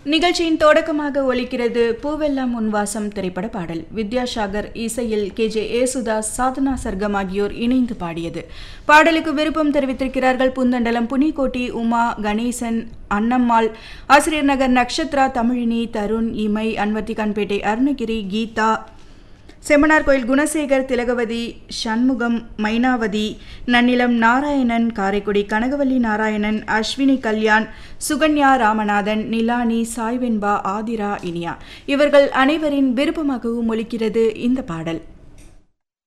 நிகழ்ச்சியின் தொடக்கமாக ஒலிக்கிறது பூவெல்லாம் உன்வாசம் திரைப்பட பாடல் வித்யாசாகர் இசையில் கே ஜே ஏசுதாஸ் சாதனா சர்க்கம் ஆகியோர் இணைந்து பாடியது பாடலுக்கு விருப்பம் தெரிவித்திருக்கிறார்கள் புந்தண்டலம் புனிகோட்டி உமா கணேசன் அன்னம்மாள் ஆசிரியர் நகர் நக்ஷத்ரா தமிழினி தருண் இமை அன்வர்த்திகான்பேட்டை அருணகிரி கீதா செம்மனார் கோயில் குணசேகர் திலகவதி சண்முகம் மைனாவதி நன்னிலம் நாராயணன் காரைக்குடி கனகவல்லி நாராயணன் அஸ்வினி கல்யாண் சுகன்யா ராமநாதன் நிலானி சாய்வென்பா ஆதிரா இனியா இவர்கள் அனைவரின் விருப்பமாகவும் ஒலிக்கிறது இந்த பாடல்